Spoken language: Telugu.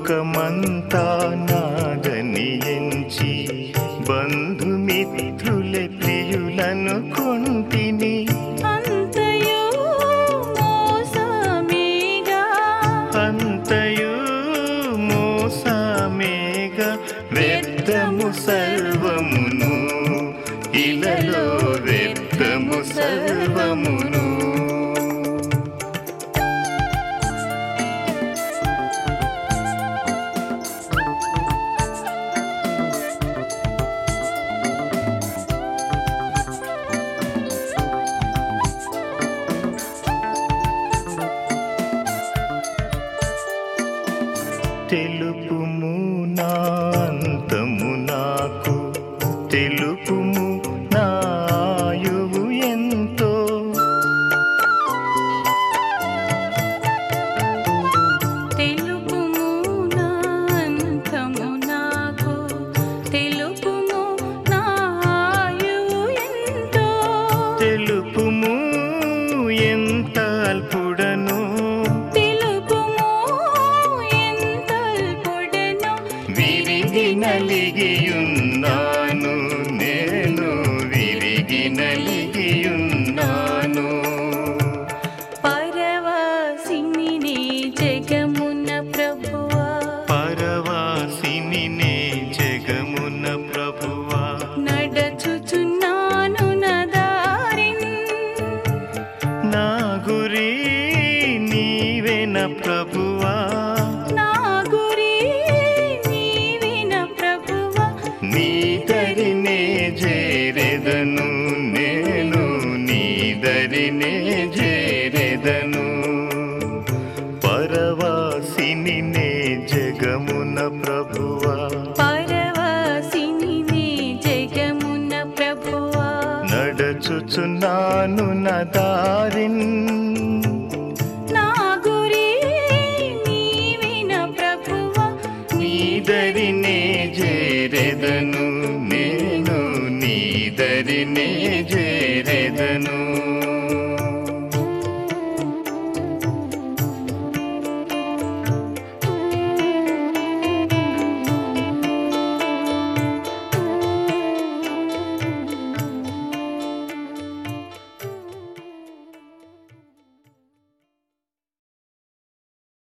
లోకమంతా నాదని ఎంచి బంధుమిత్రులే ప్రియులను కొంటిని అంతయు మోసమేగా అంతయు మోసమేగ వ్యర్థము సర్వమును ఇలలో వ్యర్థము సర్వమును తెలుపుము నా అంతము నాకు తెలుపుము నా ఆయువు ఎంతో తెలుపుము నా అంతము నాకు తెలుపుము నా ఆయువు ఎంతో తెలుపుము ఎంత అల్పుడను తెలుపుము ఎంత అల్పుడనో విరిగి నలిగియున్నాను నేను విరిగి నలిగియున్నాను పరవాసిని నీ జగమున ప్రభువా పరవాసిని నే జగమున ప్రభువా నడచుచున్నాను నదారిన్ నా గురి నీవెన ప్రభువా నా గురి నీవిన ప్రభువా నీదరినే చేరెదను నేను నీదరినే చేరెదను పరవాసిని నే జగమున ప్రభువా పరవాసిని నీ జగమున ప్రభువా నడచుచున్నాను నా దారిన్ నా గురి నీవిన ప్రభువా నీదరినే చేరెదను నేను నీదరినే చేరెదను